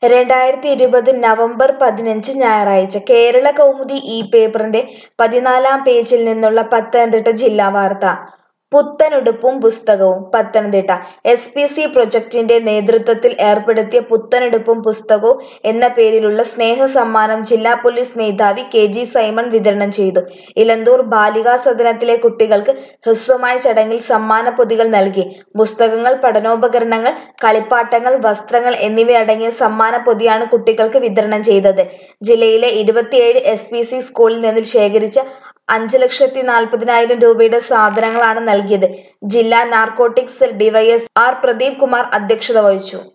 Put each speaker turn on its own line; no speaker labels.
രണ്ടായിരത്തി ഇരുപത് നവംബർ പതിനഞ്ച് ഞായറാഴ്ച കേരള കൗമുദി ഈ പേപ്പറിന്റെ പതിനാലാം പേജിൽ നിന്നുള്ള പത്തനംതിട്ട ജില്ലാ വാർത്ത പുത്തനുടുപ്പും പുസ്തകവും പത്തനംതിട്ട എസ് പി സി പ്രൊജക്ടിന്റെ നേതൃത്വത്തിൽ ഏർപ്പെടുത്തിയ പുത്തനുടുപ്പും പുസ്തകവും എന്ന പേരിലുള്ള സ്നേഹ സമ്മാനം ജില്ലാ പോലീസ് മേധാവി കെ ജി സൈമൺ വിതരണം ചെയ്തു ഇലന്തൂർ ബാലികാ സദനത്തിലെ കുട്ടികൾക്ക് ഹ്രസ്വമായ ചടങ്ങിൽ സമ്മാന പൊതികൾ നൽകി പുസ്തകങ്ങൾ പഠനോപകരണങ്ങൾ കളിപ്പാട്ടങ്ങൾ വസ്ത്രങ്ങൾ എന്നിവയടങ്ങിയ സമ്മാന പൊതിയാണ് കുട്ടികൾക്ക് വിതരണം ചെയ്തത് ജില്ലയിലെ ഇരുപത്തിയേഴ് എസ് പി സി സ്കൂളിൽ നിന്ന് ശേഖരിച്ച അഞ്ച് ലക്ഷത്തി നാൽപ്പതിനായിരം രൂപയുടെ സാധനങ്ങളാണ് നൽകിയത് ജില്ലാ narcotic cell DYS R Pradeep Kumar അധ്യക്ഷത വഹിച്ചു